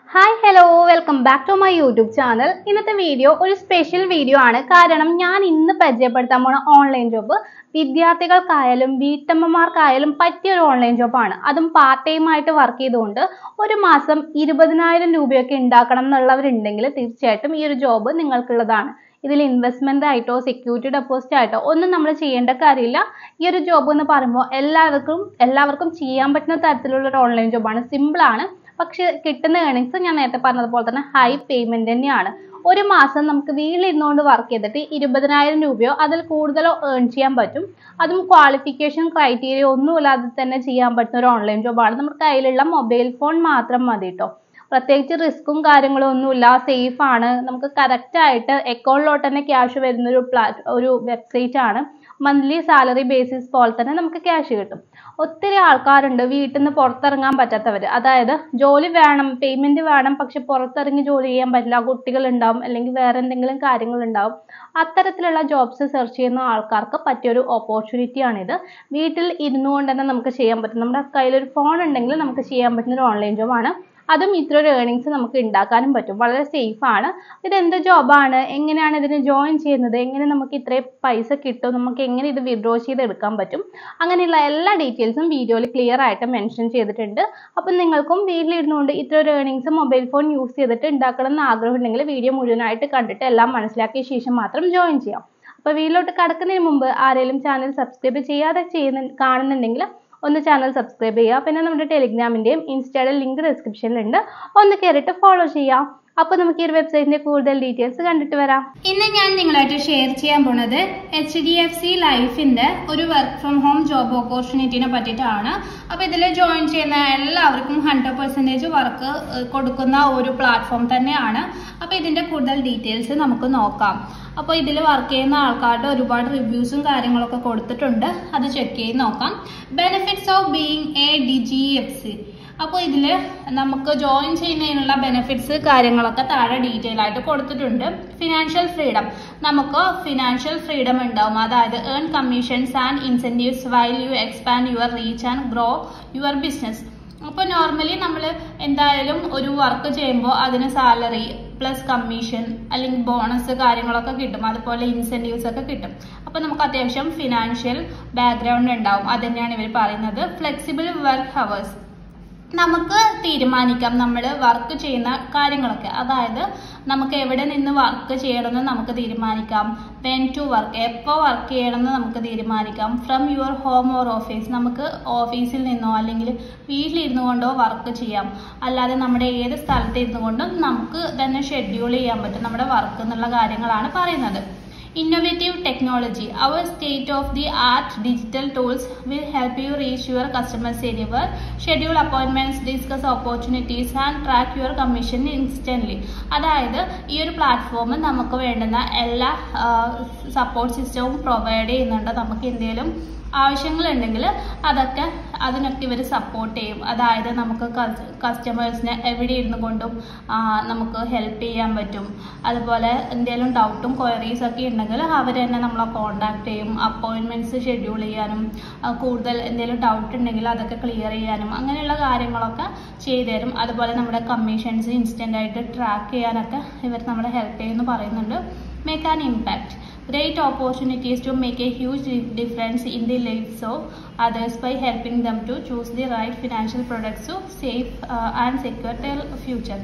Hi hello welcome back to my YouTube channel ഇന്നത്തെ video ഒരു special video ആണ് കാരണം ഞാൻ ഇന്ന് പരിചയപ്പെടുത്താൻ പോണ ഓൺലൈൻ ജോബ് വിദ്യാർത്ഥികൾക്കായാലും വീട്ടമ്മമാർക്കായാലും പറ്റിയ ഒരു ഓൺലൈൻ ജോബാണ് അതും പാർട്ട് ടൈം ആയിട്ട് വർക്ക് ചെയ്തുകൊണ്ട് ഒരു മാസം ഇരുപതിനായിരം രൂപയൊക്കെ ഉണ്ടാക്കണം എന്നുള്ളവരുണ്ടെങ്കിൽ തീർച്ചയായിട്ടും ഈ ഒരു ജോബ് നിങ്ങൾക്കുള്ളതാണ് ഇതിൽ ഇൻവെസ്റ്റ്മെന്റ് ആയിട്ടോ സെക്യൂരിറ്റി ഡെപ്പോസിറ്റ് ആയിട്ടോ ഒന്നും നമ്മൾ ചെയ്യേണ്ട കാര്യമില്ല ഈ ഒരു ജോബ് എന്ന് പറയുമ്പോൾ എല്ലാവർക്കും എല്ലാവർക്കും ചെയ്യാൻ പറ്റുന്ന തരത്തിലുള്ള ഒരു ഓൺലൈൻ ജോബാണ് സിമ്പിൾ ആണ് പക്ഷെ കിട്ടുന്ന ഏണിങ്സ് ഞാൻ നേരത്തെ പറഞ്ഞതുപോലെ തന്നെ ഹൈ പേയ്മെന്റ് തന്നെയാണ് ഒരു മാസം നമുക്ക് വീട്ടിലിരുന്നുകൊണ്ട് വർക്ക് ചെയ്തിട്ട് ഇരുപതിനായിരം രൂപയോ അതിൽ കൂടുതലോ ഏൺ ചെയ്യാൻ പറ്റും അതും ക്വാളിഫിക്കേഷൻ ക്രൈറ്റീരിയ ഒന്നുമില്ലാതെ തന്നെ ചെയ്യാൻ പറ്റുന്ന ഒരു ഓൺലൈൻ ജോബാണ് നമ്മുടെ കയ്യിലുള്ള മൊബൈൽ ഫോൺ മാത്രം മതി കേട്ടോ പ്രത്യേകിച്ച് റിസ്ക്കും കാര്യങ്ങളും ഒന്നുമില്ല സേഫ് ആണ് നമുക്ക് കറക്റ്റ് ആയിട്ട് അക്കൗണ്ടിലോട്ട് തന്നെ ക്യാഷ് വരുന്ന ഒരു പ്ലാറ്റ് ഒരു വെബ്സൈറ്റ് ആണ് മന്ത്ലി സാലറി ബേസിസ് പോലെ തന്നെ നമുക്ക് ക്യാഷ് കിട്ടും ഒത്തിരി ആൾക്കാരുണ്ട് വീട്ടിൽ നിന്ന് പുറത്തിറങ്ങാൻ പറ്റാത്തവർ അതായത് ജോലി വേണം പേയ്മെന്റ് വേണം പക്ഷെ പുറത്തിറങ്ങി ജോലി ചെയ്യാൻ പറ്റില്ല കുട്ടികൾ ഉണ്ടാവും അല്ലെങ്കിൽ വേറെ എന്തെങ്കിലും കാര്യങ്ങൾ ഉണ്ടാവും അത്തരത്തിലുള്ള ജോബ്സ് സെർച്ച് ചെയ്യുന്ന ആൾക്കാർക്ക് പറ്റിയൊരു ഓപ്പർച്യൂണിറ്റി ആണിത് വീട്ടിൽ ഇരുന്നു കൊണ്ട് തന്നെ നമുക്ക് ചെയ്യാൻ പറ്റും നമ്മുടെ കയ്യിലൊരു ഫോൺ ഉണ്ടെങ്കിൽ നമുക്ക് ചെയ്യാൻ പറ്റുന്ന ഒരു ഓൺലൈൻ ജോബാണ് അതും ഇത്ര ഒരു ഏണിങ്സ് നമുക്ക് ഉണ്ടാക്കാനും പറ്റും വളരെ സേഫ് ആണ് ഇത് എന്ത് ജോബാണ് എങ്ങനെയാണ് ഇതിന് ജോയിൻ ചെയ്യുന്നത് എങ്ങനെ നമുക്ക് ഇത്രയും പൈസ കിട്ടും നമുക്ക് എങ്ങനെ ഇത് വിഡ്രോ ചെയ്ത് എടുക്കാൻ പറ്റും അങ്ങനെയുള്ള എല്ലാ ഡീറ്റെയിൽസും വീഡിയോയിൽ ക്ലിയർ ആയിട്ട് മെൻഷൻ ചെയ്തിട്ടുണ്ട് അപ്പം നിങ്ങൾക്കും വീട്ടിലിരുന്നുകൊണ്ട് ഇത്ര ഒരു ഏണിങ്സ് മൊബൈൽ ഫോൺ യൂസ് ചെയ്തിട്ട് ഉണ്ടാക്കണം എന്ന് ആഗ്രഹം ഉണ്ടെങ്കിൽ വീഡിയോ മുഴുവനായിട്ട് കണ്ടിട്ട് എല്ലാം മനസ്സിലാക്കിയ ശേഷം മാത്രം ജോയിൻ ചെയ്യാം അപ്പോൾ വീട്ടിലോട്ട് കടക്കുന്നതിന് മുമ്പ് ആരെങ്കിലും ചാനൽ സബ്സ്ക്രൈബ് ചെയ്യാതെ ചെയ്യുന്ന കാണുന്നുണ്ടെങ്കിൽ ഒന്ന് ചാനൽ സബ്സ്ക്രൈബ് ചെയ്യുക പിന്നെ നമ്മുടെ ടെലിഗ്രാമിൻ്റെയും ഇൻസ്റ്റയുടെ ലിങ്ക് ഡിസ്ക്രിപ്ഷനിലുണ്ട് ഒന്ന് കയറിയിട്ട് ഫോളോ ചെയ്യാം അപ്പോൾ നമുക്ക് ഈ ഒരു വെബ്സൈറ്റിന്റെ കൂടുതൽ ഡീറ്റെയിൽസ് കണ്ടിട്ട് വരാം ഇന്ന് ഞാൻ നിങ്ങളായിട്ട് ഷെയർ ചെയ്യാൻ പോണത് എച്ച് ഡി എഫ് സി ലൈഫിന്റെ ഒരു വർക്ക് ഫ്രം ഹോം ജോബ് ഓപ്പർച്യൂണിറ്റിനെ പറ്റിയിട്ടാണ് അപ്പോൾ ഇതിൽ ജോയിൻ ചെയ്യുന്ന എല്ലാവർക്കും ഹൺഡ്രഡ് പെർസെൻറ്റേജ് വർക്ക് കൊടുക്കുന്ന ഒരു പ്ലാറ്റ്ഫോം തന്നെയാണ് അപ്പോൾ ഇതിന്റെ കൂടുതൽ ഡീറ്റെയിൽസ് നമുക്ക് നോക്കാം അപ്പോൾ ഇതിൽ വർക്ക് ചെയ്യുന്ന ആൾക്കാരുടെ ഒരുപാട് റിവ്യൂസും കാര്യങ്ങളൊക്കെ കൊടുത്തിട്ടുണ്ട് അത് ചെക്ക് ചെയ്ത് നോക്കാം benefits of being a D G F C അപ്പോൾ ഇതിൽ നമുക്ക് ജോയിൻ ചെയ്യുന്നതിനുള്ള ബെനിഫിറ്റ്സ് കാര്യങ്ങളൊക്കെ താഴെ ഡീറ്റെയിൽ ആയിട്ട് കൊടുത്തിട്ടുണ്ട് ഫിനാൻഷ്യൽ ഫ്രീഡം നമുക്ക് ഫിനാൻഷ്യൽ ഫ്രീഡം ഉണ്ടാവും അതായത് earn commissions and incentives while you expand your reach and grow your business അപ്പോൾ നോർമലി നമ്മൾ എന്തായാലും ഒരു വർക്ക് ചെയ്യുമ്പോൾ അതിന് സാലറി പ്ലസ് കമ്മീഷൻ അല്ലെങ്കിൽ ബോണസ് കാര്യങ്ങളൊക്കെ കിട്ടും അതുപോലെ ഇൻസെൻറ്റീവ്സ് ഒക്കെ കിട്ടും അപ്പോൾ നമുക്ക് അത്യാവശ്യം ഫിനാൻഷ്യൽ ബാക്ക്ഗ്രൗണ്ട് ഉണ്ടാവും അത് തന്നെയാണ് ഇവർ പറയുന്നത് ഫ്ലെക്സിബിൾ വർക്ക് ഹവേഴ്സ് നമുക്ക് തീരുമാനിക്കാം നമ്മൾ വർക്ക് ചെയ്യുന്ന കാര്യങ്ങളൊക്കെ അതായത് നമുക്ക് എവിടെ നിന്ന് വർക്ക് ചെയ്യണമെന്ന് നമുക്ക് തീരുമാനിക്കാം വെൻ ടു വർക്ക് എപ്പോൾ വർക്ക് ചെയ്യണമെന്ന് നമുക്ക് തീരുമാനിക്കാം from your home or office നമുക്ക് ഓഫീസിൽ നിന്നോ അല്ലെങ്കിൽ വീട്ടിലിരുന്നു കൊണ്ടോ വർക്ക് ചെയ്യാം അല്ലാതെ നമ്മുടെ ഏത് സ്ഥലത്ത് ഇരുന്നു കൊണ്ടും നമുക്ക് തന്നെ ഷെഡ്യൂൾ ചെയ്യാൻ പറ്റും നമ്മുടെ വർക്ക് എന്നുള്ള കാര്യങ്ങളാണ് പറയുന്നത് Innovative technology. Our state of the art digital tools will help you reach your customers anywhere, schedule appointments, discuss opportunities and track your commission instantly. അതായത് ഈ ഒരു പ്ലാറ്റ്ഫോം നമുക്ക് വേണ്ടുന്ന എല്ലാ സപ്പോർട്ട് സിസ്റ്റവും പ്രൊവൈഡ് ചെയ്യുന്നുണ്ട് നമുക്ക് എന്തെങ്കിലും ആവശ്യങ്ങളുണ്ടെങ്കിൽ അതൊക്കെ അതിനൊക്കെ ഇവർ സപ്പോർട്ട് ചെയ്യും അതായത് നമുക്ക് കസ്റ്റമേഴ്സിനെ എവിടെ ഇരുന്നു കൊണ്ടും നമുക്ക് ഹെൽപ്പ് ചെയ്യാൻ പറ്റും അതുപോലെ എന്തെങ്കിലും ഡൗട്ടും ക്വയറീസ് ഒക്കെ ഉണ്ടെങ്കിൽ അവർ തന്നെ നമ്മളെ കോണ്ടാക്ട് ചെയ്യും അപ്പോയിൻമെൻറ്റ്സ് ഷെഡ്യൂൾ ചെയ്യാനും കൂടുതൽ എന്തെങ്കിലും ഡൗട്ട് ഉണ്ടെങ്കിൽ അതൊക്കെ ക്ലിയർ ചെയ്യാനും അങ്ങനെയുള്ള കാര്യങ്ങളൊക്കെ ചെയ്തു തരും അതുപോലെ നമ്മുടെ കമ്മീഷൻസ് ഇൻസ്റ്റൻ്റ് ആയിട്ട് ട്രാക്ക് ചെയ്യാനൊക്കെ ഇവർ നമ്മളെ ഹെൽപ്പ് ചെയ്യുമെന്ന് പറയുന്നുണ്ട് make an impact great opportunities to make a huge difference in the lives of others by helping them to choose the right financial products to save uh, and secure their future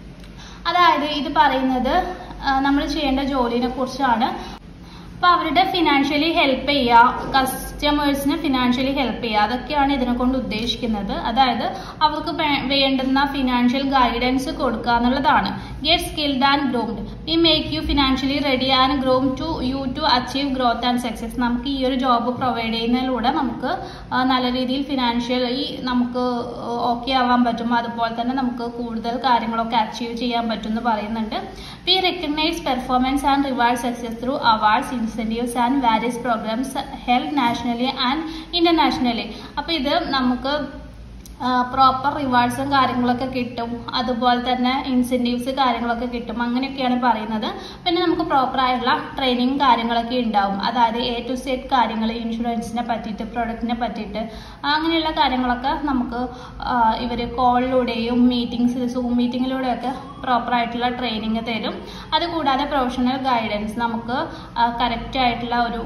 അതായത് ഇത് പറയുന്നത് നമ്മൾ ചെയ്യേണ്ട ജോലിനെ കുറിച്ചാണ് അപ്പോൾ അവരുടെ financially help ചെയ്യുക കസ്റ്റമേഴ്സിന് ഫിനാൻഷ്യലി ഹെൽപ്പ് ചെയ്യുക അതൊക്കെയാണ് ഇതിനെ കൊണ്ട് ഉദ്ദേശിക്കുന്നത് അതായത് അവർക്ക് വേണ്ടുന്ന ഫിനാൻഷ്യൽ ഗൈഡൻസ് കൊടുക്കുക എന്നുള്ളതാണ് get skilled and groomed we make you financially ready and groom to you to achieve growth and success നമുക്ക് ഈ ഒരു ജോബ് പ്രൊവൈഡ് ചെയ്യുന്നതിലൂടെ നമുക്ക് നല്ല രീതിയിൽ ഫിനാൻഷ്യലി നമുക്ക് ഓക്കെ ആവാൻ പറ്റും അതുപോലെ തന്നെ നമുക്ക് കൂടുതൽ കാര്യങ്ങളൊക്കെ അച്ചീവ് ചെയ്യാൻ പറ്റും എന്ന് പറയുന്നുണ്ട് we recognise performance and reward success through awards incentives and various programmes health nationally and internationally അപ്പോൾ ഇത് നമുക്ക് പ്രോപ്പർ റിവാർഡ്സും കാര്യങ്ങളൊക്കെ കിട്ടും അതുപോലെ തന്നെ ഇൻസെൻറ്റീവ്സ് കാര്യങ്ങളൊക്കെ കിട്ടും അങ്ങനെയൊക്കെയാണ് പറയുന്നത് പിന്നെ നമുക്ക് പ്രോപ്പർ ആയിട്ടുള്ള ട്രെയിനിങ് കാര്യങ്ങളൊക്കെ ഉണ്ടാവും അതായത് എ ടു സെറ്റ് കാര്യങ്ങൾ ഇൻഷുറൻസിനെ പറ്റിയിട്ട് പ്രൊഡക്റ്റിനെ പറ്റിയിട്ട് അങ്ങനെയുള്ള കാര്യങ്ങളൊക്കെ നമുക്ക് ഇവർ കോളിലൂടെയും മീറ്റിംഗ്സ് സൂം മീറ്റിങ്ങിലൂടെയൊക്കെ പ്രോപ്പർ ആയിട്ടുള്ള ട്രെയിനിങ് തരും അതുകൂടാതെ പ്രൊഫഷണൽ ഗൈഡൻസ് നമുക്ക് കറക്റ്റ് ആയിട്ടുള്ള ഒരു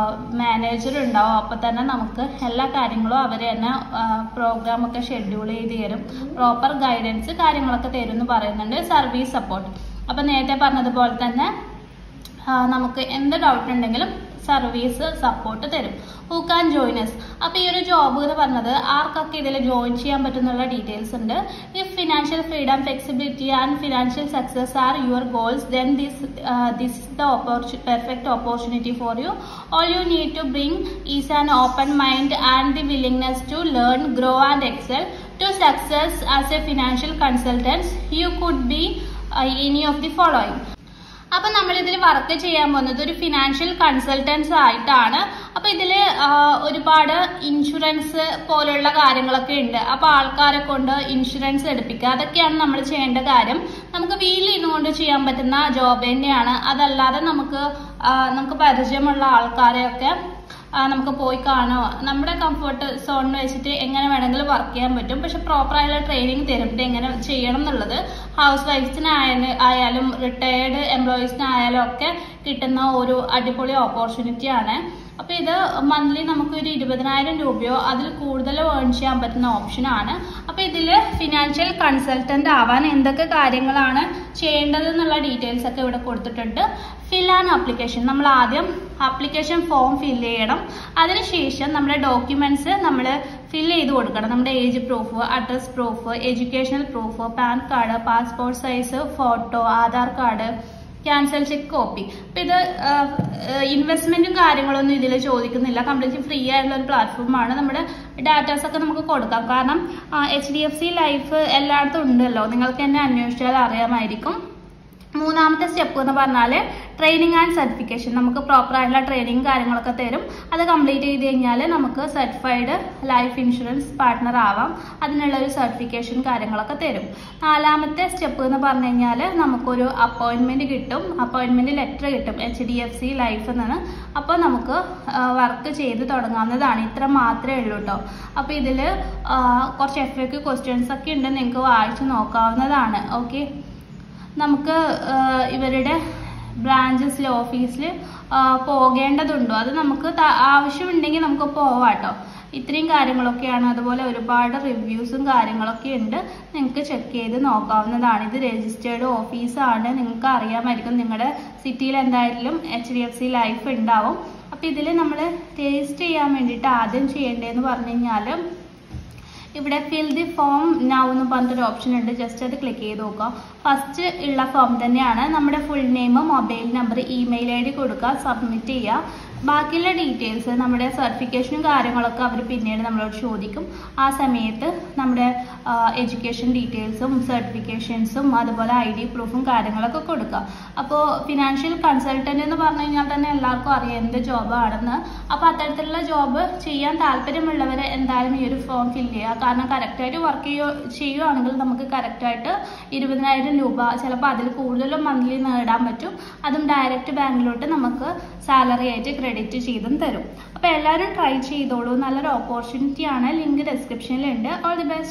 മാനേജർ ഉണ്ടാവും അപ്പോൾ തന്നെ നമുക്ക് എല്ലാ കാര്യങ്ങളും അവർ തന്നെ പ്രോഗ്രാം ഒക്കെ ഷെഡ്യൂൾ ചെയ്ത് തരും പ്രോപ്പർ ഗൈഡൻസ് കാര്യങ്ങളൊക്കെ തരും എന്ന് പറയുന്നുണ്ട് സർവീസ് സപ്പോർട്ട് അപ്പം നേരത്തെ പറഞ്ഞതുപോലെ തന്നെ ആ, നമുക്ക് എന്ത് ഡൗട്ട് ഉണ്ടെങ്കിലും സർവീസ് സപ്പോർട്ട് തരും ഹൂ കാൻ ജോയിൻ എസ് അപ്പോൾ ഈ ഒരു ജോബ് എന്ന് പറഞ്ഞത് ആർക്കൊക്കെ ഇതിൽ ജോയിൻ ചെയ്യാൻ പറ്റുന്നുള്ള ഡീറ്റെയിൽസ് ഉണ്ട് if financial freedom flexibility and financial success are your goals then this this is the perfect opportunity for you all you need to bring is an open mind and the willingness to learn grow and excel to success as a financial consultants you could be any of the following അപ്പൊ നമ്മൾ ഇതിൽ work ചെയ്യാൻ പോകുന്നത് ഒരു financial consultants ആയിട്ടാണ് അപ്പൊ ഇതിൽ ഒരുപാട് ഇൻഷുറൻസ് പോലുള്ള കാര്യങ്ങളൊക്കെ ഉണ്ട് അപ്പൊ ആൾക്കാരെ കൊണ്ട് ഇൻഷുറൻസ് എടുപ്പിക്കുക അതൊക്കെയാണ് നമ്മൾ ചെയ്യേണ്ട കാര്യം നമുക്ക് വീട്ടിൽ ഇരുന്നുകൊണ്ട് ചെയ്യാൻ പറ്റുന്ന ജോബ് തന്നെയാണ് അതല്ലാതെ നമുക്ക് ആ, നമുക്ക് പരിചയമുള്ള ആൾക്കാരെയൊക്കെ ആ, നമുക്ക് പോയി കാണോ നമ്മുടെ കംഫർട്ട് സോണിൽ വെച്ചിട്ട് എങ്ങനെ വേണമെങ്കിലും വർക്ക് ചെയ്യാൻ പറ്റും പക്ഷെ പ്രോപ്പർ ആയിട്ടുള്ള ട്രെയിനിങ് തരുന്നത് എങ്ങനെ ചെയ്യണം എന്നുള്ളത് ഹൗസ് വൈഫ്സിനായാലും ആയാലും റിട്ടയേർഡ് എംപ്ലോയീസിനായാലും ഒക്കെ കിട്ടുന്ന ഒരു അടിപൊളി ഓപ്പർച്യൂണിറ്റി ആണ് അപ്പൊ ഇത് മന്ത്ലി നമുക്ക് ഒരു ഇരുപതിനായിരം രൂപയോ അതിൽ കൂടുതൽ ഏൺ ചെയ്യാൻ പറ്റുന്ന ഓപ്ഷനാണ് അപ്പൊ ഇതില് ഫിനാൻഷ്യൽ കൺസൾട്ടന്റ് ആവാൻ എന്തൊക്കെ കാര്യങ്ങളാണ് ചെയ്യേണ്ടത് എന്നുള്ള ഡീറ്റെയിൽസ് ഒക്കെ ഇവിടെ കൊടുത്തിട്ടുണ്ട് ഫിൽ ആൻഡ് ആപ്ലിക്കേഷൻ നമ്മൾ ആദ്യം ആപ്ലിക്കേഷൻ ഫോം ഫിൽ ചെയ്യണം അതിനുശേഷം നമ്മുടെ ഡോക്യുമെന്റ്സ് നമ്മൾ ഫിൽ ചെയ്ത് കൊടുക്കണം നമ്മുടെ age proof address proof educational proof PAN card passport size photo Aadhaar card cancel cheque copy അപ്പൊ ഇത് ഇൻവെസ്റ്റ്മെന്റും കാര്യങ്ങളൊന്നും ഇതിൽ ചോദിക്കുന്നില്ല കംപ്ലീറ്റ് ഫ്രീ ആയിട്ടുള്ള ഒരു പ്ലാറ്റ്ഫോമാണ് നമ്മുടെ ഡാറ്റാസ് ഒക്കെ നമുക്ക് കൊടുക്കാം കാരണം H D F C Life എല്ലായിടത്തും ഉണ്ടല്ലോ നിങ്ങൾക്ക് തന്നെ അന്വേഷിച്ചാൽ അറിയാമായിരിക്കും മൂന്നാമത്തെ സ്റ്റെപ്പ് എന്ന് പറഞ്ഞാൽ ട്രെയിനിങ് ആൻഡ് സർട്ടിഫിക്കേഷൻ നമുക്ക് പ്രോപ്പർ ആയിട്ടുള്ള ട്രെയിനിങ് കാര്യങ്ങളൊക്കെ തരും അത് കംപ്ലീറ്റ് ചെയ്ത് കഴിഞ്ഞാൽ നമുക്ക് സർട്ടിഫൈഡ് ലൈഫ് ഇൻഷുറൻസ് പാർട്ട്ണർ ആവാം അതിനുള്ള ഒരു സർട്ടിഫിക്കേഷൻ കാര്യങ്ങളൊക്കെ തരും നാലാമത്തെ സ്റ്റെപ്പ് എന്ന് പറഞ്ഞു കഴിഞ്ഞാൽ നമുക്കൊരു അപ്പോയിൻമെന്റ് കിട്ടും അപ്പോയിൻമെന്റ് ലെറ്റർ കിട്ടും H D F C Life എന്നാണ് അപ്പോൾ നമുക്ക് വർക്ക് ചെയ്ത് തുടങ്ങാവുന്നതാണ് ഇത്ര മാത്രമേ ഉള്ളൂ കേട്ടോ അപ്പോൾ ഇതിൽ കുറച്ച് എഫ് എ ക്വസ്റ്റ്യൻസ് ഒക്കെ ഉണ്ട് നിങ്ങൾക്ക് വായിച്ച് നോക്കാവുന്നതാണ് ഓക്കെ നമുക്ക് ആ, ഇവരുടെ ബ്രാഞ്ചസിൽ ഓഫീസിൽ പോകേണ്ടതുണ്ടോ അത് നമുക്ക് ത- ആവശ്യമുണ്ടെങ്കിൽ നമുക്ക് പോവാം കേട്ടോ ഇത്രയും കാര്യങ്ങളൊക്കെയാണ് അതുപോലെ ഒരുപാട് റിവ്യൂസും കാര്യങ്ങളൊക്കെ ഉണ്ട് നിങ്ങൾക്ക് ചെക്ക് ചെയ്ത് നോക്കാവുന്നതാണ് ഇത് രജിസ്റ്റേർഡ് ഓഫീസാണ് നിങ്ങൾക്ക് അറിയാമായിരിക്കും നിങ്ങളുടെ സിറ്റിയിൽ എന്തായാലും H D F C Life ഉണ്ടാവും അപ്പോൾ ഇതിൽ നമ്മൾ രജിസ്റ്റർ ചെയ്യാൻ വേണ്ടിയിട്ട് ആദ്യം ചെയ്യേണ്ടതെന്ന് പറഞ്ഞു കഴിഞ്ഞാൽ ഇവിടെ ഫിൽ ദി ഫോം നൗ എന്ന് പറഞ്ഞിട്ടൊരു ഓപ്ഷൻ ഉണ്ട് ജസ്റ്റ് അത് ക്ലിക്ക് ചെയ്ത് നോക്കുക ഫസ്റ്റ് ഉള്ള ഫോം തന്നെയാണ് നമ്മുടെ full name mobile number email I D കൊടുക്കുക സബ്മിറ്റ് ചെയ്യുക ബാക്കിയുള്ള ഡീറ്റെയിൽസ് നമ്മുടെ സർട്ടിഫിക്കേഷനും കാര്യങ്ങളൊക്കെ അവർ പിന്നീട് നമ്മളോട് ചോദിക്കും ആ സമയത്ത് നമ്മുടെ എഡ്യൂക്കേഷൻ ഡീറ്റെയിൽസും സർട്ടിഫിക്കേഷൻസും അതുപോലെ ഐ ഡി പ്രൂഫും കാര്യങ്ങളൊക്കെ കൊടുക്കുക അപ്പോൾ ഫിനാൻഷ്യൽ കൺസൾട്ടൻ്റ് എന്ന് പറഞ്ഞു കഴിഞ്ഞാൽ തന്നെ എല്ലാവർക്കും അറിയാം എന്ത് ജോബാണെന്ന് അപ്പോൾ അത്തരത്തിലുള്ള ജോബ് ചെയ്യാൻ താല്പര്യമുള്ളവർ എന്തായാലും ഈ ഒരു ഫോം ഫില്ല് ചെയ്യുക കാരണം കറക്റ്റായിട്ട് വർക്ക് ചെയ്യുക ചെയ്യുകയാണെങ്കിൽ നമുക്ക് കറക്റ്റായിട്ട് ഇരുപതിനായിരം രൂപ ചിലപ്പോൾ അതിൽ കൂടുതലും മന്ത്ലി നേടാൻ പറ്റും അതും ഡയറക്റ്റ് ബാങ്കിലോട്ട് നമുക്ക് സാലറി ആയിട്ട് ക്രെഡിറ്റ് ചെയ്തും തരും അപ്പോൾ എല്ലാവരും ട്രൈ ചെയ്തോളൂ നല്ലൊരു ഓപ്പർച്യൂണിറ്റിയാണ് ലിങ്ക് ഡിസ്ക്രിപ്ഷനിലുണ്ട് ഓൾ ദി ബെസ്റ്റ്